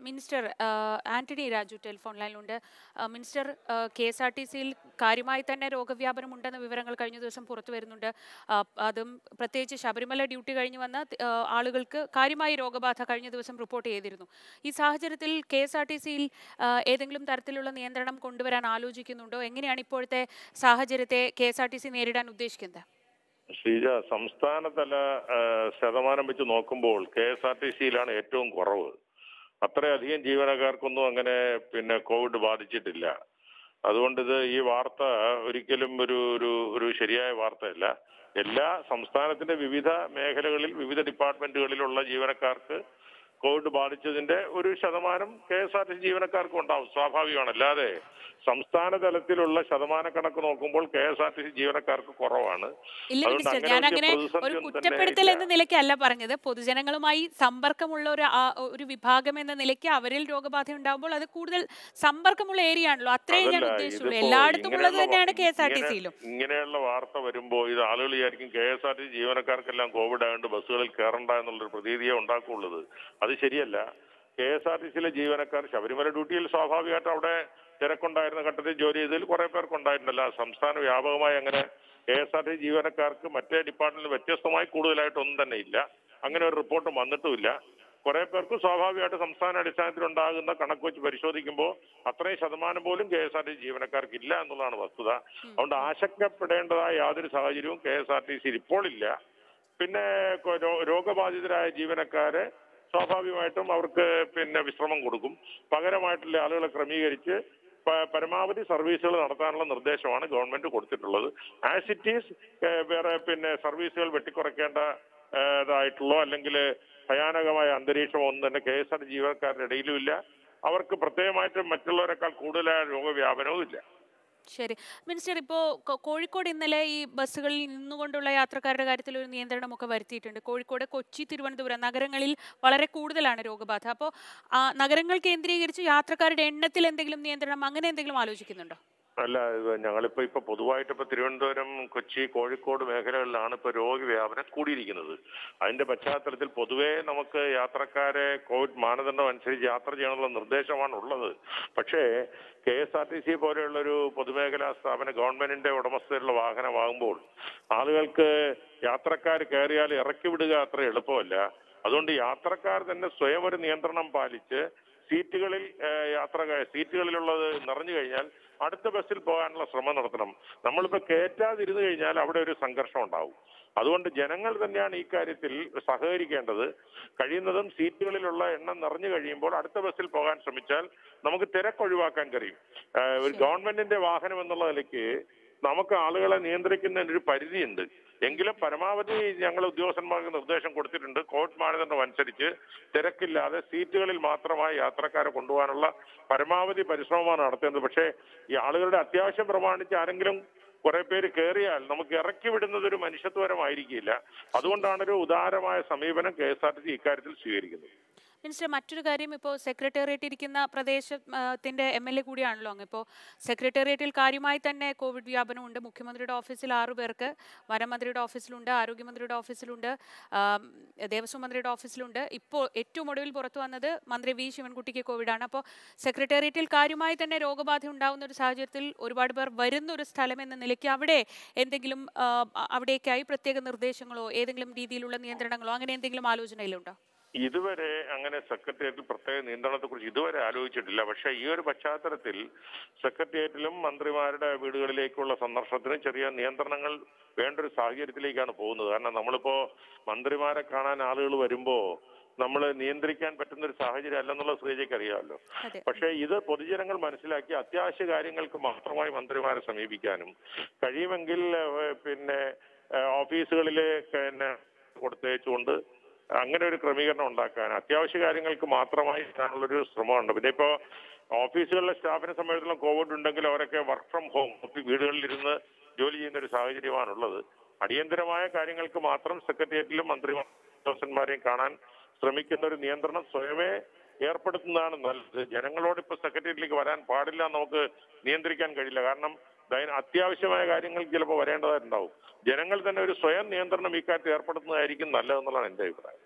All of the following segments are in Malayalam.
മിനിസ്റ്റർ ആ, ആന്റണി രാജു ടെലിഫോൺ ലൈനിലുണ്ട് ആ, minister K S R T സിയിൽ കാര്യമായി തന്നെ രോഗവ്യാപനം ഉണ്ടെന്ന വിവരങ്ങൾ കഴിഞ്ഞ ദിവസം പുറത്തു വരുന്നുണ്ട് ആ, അതും പ്രത്യേകിച്ച് ശബരിമല ഡ്യൂട്ടി കഴിഞ്ഞ് വന്ന ആ, ആളുകൾക്ക് കാര്യമായി രോഗബാധ കഴിഞ്ഞ ദിവസം റിപ്പോർട്ട് ചെയ്തിരുന്നു ഈ സാഹചര്യത്തിൽ കെ എസ് ആർ ടി സിയിൽ ഏതെങ്കിലും തരത്തിലുള്ള നിയന്ത്രണം കൊണ്ടുവരാൻ ആലോചിക്കുന്നുണ്ടോ എങ്ങനെയാണ് ഇപ്പോഴത്തെ സാഹചര്യത്തെ K S R T C നേരിടാൻ ഉദ്ദേശിക്കുന്നത് ശ്രീജ സംസ്ഥാനതല ആ, ശതമാനം വെച്ച് നോക്കുമ്പോൾ കെ എസ് ആർ ടി സിയിലാണ് ഏറ്റവും കുറവ് അത്രയധികം ജീവനക്കാർക്കൊന്നും അങ്ങനെ പിന്നെ കോവിഡ് ബാധിച്ചിട്ടില്ല അതുകൊണ്ട് ഇത് ഈ വാർത്ത ഒരിക്കലും ഒരു ഒരു ഒരു ശരിയായ വാർത്തയല്ല എല്ലാ സംസ്ഥാനത്തിന്റെ വിവിധ മേഖലകളിൽ വിവിധ ഡിപ്പാർട്ട്മെന്റുകളിലുള്ള ജീവനക്കാർക്ക് കോവിഡ് ബാധിച്ചതിന്റെ ഒരു ശതമാനം K S R T C ജീവനക്കാർക്കും ഉണ്ടാവും സ്വാഭാവികമാണ് അല്ലാതെ സംസ്ഥാന തലത്തിലുള്ള ശതമാന കണക്ക് നോക്കുമ്പോൾ K S R T C ജീവനക്കാർക്ക് കുറവാണ് ഇല്ല അതുകൊണ്ട് മിനിസ്റ്റർ അങ്ങനെ ഞാൻ വലിയ അങ്ങനെ പ്രതിസന്ധി ഒരു ഒന്നും കുറ്റപ്പെടുത്തൽ തന്നെ എന്ന നിലയ്ക്കല്ല പറഞ്ഞത് പൊതുജനങ്ങളുമായി സമ്പർക്കമുള്ള ഒരു ആ- ഒരു വിഭാഗം എന്ന നിലയ്ക്ക് അവരിൽ രോഗബാധ ഉണ്ടാകുമ്പോൾ അത് കൂടുതൽ സമ്പർക്കമുള്ള ഏരിയ ആണല്ലോ അത്രയും ഞാൻ അതല്ല, ഉദ്ദേശിച്ചുള്ളൂ ഇതിപ്പോ എല്ലായിടത്തും ഉള്ളത് ഇങ്ങനെയുള്ള തന്നെയാണ് കെ എസ് ആർ ടി ഇങ്ങനെ- സിയിലും ഇങ്ങനെയുള്ള വാർത്ത വരുമ്പോ ഇത് ആളുകൾ വിചാരിക്കും കെ എസ് ആർ ടി ജീവനക്കാർക്കെല്ലാം കോവിഡ് ആയതുകൊണ്ട് ബസ്സുകളിൽ കയറണ്ട എന്നുള്ളൊരു പ്രതീതിയെ ഉണ്ടാക്കുള്ളത് അത് ശരിയല്ല കെ എസ് ആർ ടി സിയിലെ ജീവനക്കാർ ശബരിമല ഡ്യൂട്ടിയിൽ സ്വാഭാവികമായിട്ട് അവിടെ തിരക്കുണ്ടായിരുന്ന ഘട്ടത്തിൽ ജോലി ചെയ്തതിൽ കുറെ പേർക്ക് ഉണ്ടായിട്ടുണ്ടല്ല സംസ്ഥാന വ്യാപകമായി അങ്ങനെ കെ എസ് ആർ ടി ജീവനക്കാർക്ക് മറ്റേ ഡിപ്പാർട്ട്മെന്റിൽ വ്യത്യസ്തമായി കൂടുതലായിട്ടൊന്നും തന്നെ ഇല്ല അങ്ങനെ ഒരു റിപ്പോർട്ടും വന്നിട്ടുമില്ല കുറെ പേർക്ക് സ്വാഭാവികമായിട്ട് സംസ്ഥാന അടിസ്ഥാനത്തിൽ ഉണ്ടാകുന്ന കണക്ക് വെച്ച് പരിശോധിക്കുമ്പോൾ അത്രയും ശതമാനം പോലും കെ എസ് ആർ ടി ജീവനക്കാർക്ക് ഇല്ല എന്നുള്ളതാണ് വസ്തുത അതുകൊണ്ട് ആശങ്കപ്പെടേണ്ടതായ യാതൊരു സാഹചര്യവും കെ എസ് ആർ ടി സിയിൽ ഇപ്പോൾ ഇല്ല പിന്നെ കൊ- രോ- രോഗബാധിതരായ ജീവനക്കാരെ സ്വാഭാവികമായിട്ടും അവർക്ക് പിന്നെ വിശ്രമം കൊടുക്കും പകരമായിട്ടുള്ള ആളുകളെ ക്രമീകരിച്ച് പ- പരമാവധി സർവീസുകൾ നടത്താനുള്ള നിർദ്ദേശമാണ് ഗവൺമെന്റ് കൊടുത്തിട്ടുള്ളത് ആസ് ഇറ്റ് ഈസ് വേറെ പിന്നെ സർവീസുകൾ വെട്ടിക്കുറയ്ക്കേണ്ട ഏഹ്, ഇതായിട്ടുള്ളോ അല്ലെങ്കിൽ ഭയാനകമായ അന്തരീക്ഷമോ ഒന്നും തന്നെ കെ എസ് ആർ ജീവനക്കാരുടെ ഇടയിലും ഇല്ല അവർക്ക് പ്രത്യേകമായിട്ട് മറ്റുള്ളവരെക്കാൾ കൂടുതലായ രോഗവ്യാപനവും ഇല്ല ശരി മിനിസ്റ്റർ ഇപ്പോൾ കോഴിക്കോട് ഇന്നലെ ഈ ബസ്സുകളിൽ നിന്നുകൊണ്ടുള്ള യാത്രക്കാരുടെ കാര്യത്തിൽ ഒരു നിയന്ത്രണമൊക്കെ വരുത്തിയിട്ടുണ്ട് കോഴിക്കോട് കൊച്ചി തിരുവനന്തപുരം നഗരങ്ങളിൽ വളരെ കൂടുതലാണ് രോഗബാധ അപ്പോൾ നഗരങ്ങൾ കേന്ദ്രീകരിച്ച് യാത്രക്കാരുടെ എണ്ണത്തിൽ എന്തെങ്കിലും നിയന്ത്രണം അങ്ങനെ എന്തെങ്കിലും ആലോചിക്കുന്നുണ്ടോ അല്ല ഇത് ഞങ്ങളിപ്പോ ഇപ്പൊ പൊതുവായിട്ട് ഇപ്പൊ തിരുവനന്തപുരം കൊച്ചി കോഴിക്കോട് മേഖലകളിലാണ് ഇപ്പൊ രോഗവ്യാപനം കൂടിയിരിക്കുന്നത് അതിന്റെ പശ്ചാത്തലത്തിൽ പൊതുവേ നമുക്ക് യാത്രക്കാരെ കോവിഡ് മാനദണ്ഡം അനുസരിച്ച് യാത്ര ചെയ്യണമെന്നുള്ള നിർദ്ദേശമാണ് ഉള്ളത് പക്ഷേ K S R T C പോലെയുള്ള ഒരു പൊതുമേഖലാ സ്ഥാപനം ഗവൺമെന്റിന്റെ ഉടമസ്ഥതയിലുള്ള വാഹനമാകുമ്പോൾ ആളുകൾക്ക് യാത്രക്കാർ കയറിയാൽ ഇറക്കി വിടുക അത്ര എളുപ്പമല്ല അതുകൊണ്ട് യാത്രക്കാർ തന്നെ സ്വയം ഒരു നിയന്ത്രണം പാലിച്ച് സീറ്റുകളിൽ ഏഹ്, യാത്ര ക- സീറ്റുകളിലുള്ളത് നിറഞ്ഞു കഴിഞ്ഞാൽ അടുത്ത ബസ്സിൽ പോകാനുള്ള ശ്രമം നടത്തണം നമ്മളിപ്പോ കയറ്റാതിരുന്നു കഴിഞ്ഞാൽ അവിടെ ഒരു സംഘർഷം ഉണ്ടാവും അതുകൊണ്ട് ജനങ്ങൾ തന്നെയാണ് ഈ കാര്യത്തിൽ സഹകരിക്കേണ്ടത് കഴിയുന്നതും സീറ്റുകളിലുള്ള എണ്ണം നിറഞ്ഞു കഴിയുമ്പോൾ അടുത്ത ബസ്സിൽ പോകാൻ ശ്രമിച്ചാൽ നമുക്ക് തിരക്ക് ഒഴിവാക്കാൻ കഴിയും ഏഹ്, ഒരു ഗവൺമെന്റിന്റെ വാഹനം എന്നുള്ള നിലയ്ക്ക് നമുക്ക് ആളുകളെ നിയന്ത്രിക്കുന്നതിന് ഒരു പരിധിയുണ്ട് എങ്കിലും പരമാവധി ഞങ്ങൾ ഉദ്യോഗസ്ഥന്മാർക്ക് നിർദ്ദേശം കൊടുത്തിട്ടുണ്ട് കോവിഡ് മാനദണ്ഡം അനുസരിച്ച് തിരക്കില്ലാതെ സീറ്റുകളിൽ മാത്രമായി യാത്രക്കാരെ കൊണ്ടുപോകാനുള്ള പരമാവധി പരിശ്രമമാണ് നടത്തേണ്ടത് പക്ഷേ ഈ ആളുകളുടെ അത്യാവശ്യം പ്രമാണിച്ച് ആരെങ്കിലും കുറെ പേര് കയറിയാൽ നമുക്ക് ഇറക്കി വിടുന്നത് ഒരു മനുഷ്യത്വപരമായിരിക്കില്ല അതുകൊണ്ടാണ് ഒരു ഉദാരമായ സമീപനം K S R T C ഇക്കാര്യത്തിൽ സ്വീകരിക്കുന്നത് മിനിസ്റ്റർ മറ്റൊരു കാര്യം ഇപ്പോൾ സെക്രട്ടേറിയറ്റ് ഇരിക്കുന്ന പ്രദേശത്തിന്റെ എം എൽ എ കൂടിയാണല്ലോ അങ്ങ് ഇപ്പോൾ സെക്രട്ടേറിയറ്റിൽ കാര്യമായി തന്നെ കോവിഡ് വ്യാപനമുണ്ട് മുഖ്യമന്ത്രിയുടെ ഓഫീസിൽ ആറു പേർക്ക് വനമന്ത്രിയുടെ ഓഫീസിലുണ്ട് ആരോഗ്യമന്ത്രിയുടെ ഓഫീസിലുണ്ട് ആം, ദേവസ്വം മന്ത്രിയുടെ ഓഫീസിലുണ്ട് ഇപ്പോൾ ഏറ്റവും ഒടുവിൽ പുറത്തു വന്നത് മന്ത്രി വി ശിവൻകുട്ടിക്ക് കോവിഡാണ് അപ്പോൾ സെക്രട്ടേറിയറ്റിൽ കാര്യമായി തന്നെ രോഗബാധ ഉണ്ടാകുന്ന ഒരു സാഹചര്യത്തിൽ ഒരുപാട് പേർ വരുന്ന ഒരു സ്ഥലം എന്ന നിലയ്ക്ക് അവിടെ എന്തെങ്കിലും ആ, അവിടേക്കായി പ്രത്യേക നിർദ്ദേശങ്ങളോ ഏതെങ്കിലും രീതിയിലുള്ള നിയന്ത്രണങ്ങളോ അങ്ങനെ എന്തെങ്കിലും ആലോചനയിലുണ്ടോ ഇതുവരെ അങ്ങനെ സെക്രട്ടേറിയറ്റിൽ പ്രത്യേക നിയന്ത്രണത്തെ കുറിച്ച് ഇതുവരെ ആലോചിച്ചിട്ടില്ല പക്ഷെ ഈ ഒരു പശ്ചാത്തലത്തിൽ സെക്രട്ടേറിയറ്റിലും മന്ത്രിമാരുടെ വീടുകളിലേക്കുള്ള സന്ദർശനത്തിനും ചെറിയ നിയന്ത്രണങ്ങൾ വേണ്ട ഒരു സാഹചര്യത്തിലേക്കാണ് പോകുന്നത് കാരണം നമ്മളിപ്പോ മന്ത്രിമാരെ കാണാൻ ആളുകൾ വരുമ്പോ നമ്മൾ നിയന്ത്രിക്കാൻ പറ്റുന്ന ഒരു സാഹചര്യം അല്ലെന്നുള്ള ശ്രീജയ്ക്ക് അറിയാമല്ലോ അതെ പക്ഷേ ഇത് പൊതുജനങ്ങൾ മനസ്സിലാക്കി അത്യാവശ്യ കാര്യങ്ങൾക്ക് മാത്രമായി മന്ത്രിമാരെ സമീപിക്കാനും കഴിയുമെങ്കിൽ ഏഹ്, പിന്നെ ഏഹ്, ഓഫീസുകളിലെ പിന്നെ കൊടുത്തേച്ചുകൊണ്ട് അങ്ങനെ ഒരു ക്രമീകരണം ഉണ്ടാക്കാൻ അത്യാവശ്യ കാര്യങ്ങൾക്ക് മാത്രമായി ചെയ്യാനുള്ളൊരു ശ്രമമുണ്ട് പിന്നെ ഇപ്പോ ഓഫീസുകളിലെ സ്റ്റാഫിനെ സംബന്ധിച്ചിടത്തോളം കോവിഡ് ഉണ്ടെങ്കിൽ അവരൊക്കെ വർക്ക് ഫ്രം ഹോം വീടുകളിലിരുന്ന് ജോലി ചെയ്യുന്ന ഒരു സാഹചര്യമാണുള്ളത് അടിയന്തരമായ കാര്യങ്ങൾക്ക് മാത്രം സെക്രട്ടേറിയറ്റിലും മന്ത്രിമാരെയും കാണാൻ ശ്രമിക്കുന്ന ഒരു നിയന്ത്രണം സ്വയമേ ഏർപ്പെടുത്തുന്നതാണ് നല്ലത് ജനങ്ങളോട് ഇപ്പൊ സെക്രട്ടേറിയറ്റിലേക്ക് വരാൻ പാടില്ല എന്ന് നമുക്ക് നിയന്ത്രിക്കാൻ കഴിയില്ല കാരണം ദൈന- അത്യാവശ്യമായ കാര്യങ്ങൾ ചിലപ്പോൾ വരേണ്ടതായിട്ടുണ്ടാവും ജനങ്ങൾ തന്നെ ഒരു സ്വയം നിയന്ത്രണം ഇക്കാര്യത്തിൽ ഏർപ്പെടുത്തുന്നതായിരിക്കും നല്ലതെന്നുള്ളതാണ് എന്റെ അഭിപ്രായം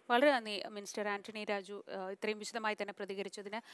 വളരെ നന്ദി മിനിസ്റ്റർ ആന്റണി രാജു ആ, ഇത്രയും വിശദമായി തന്നെ പ്രതികരിച്ചതിന്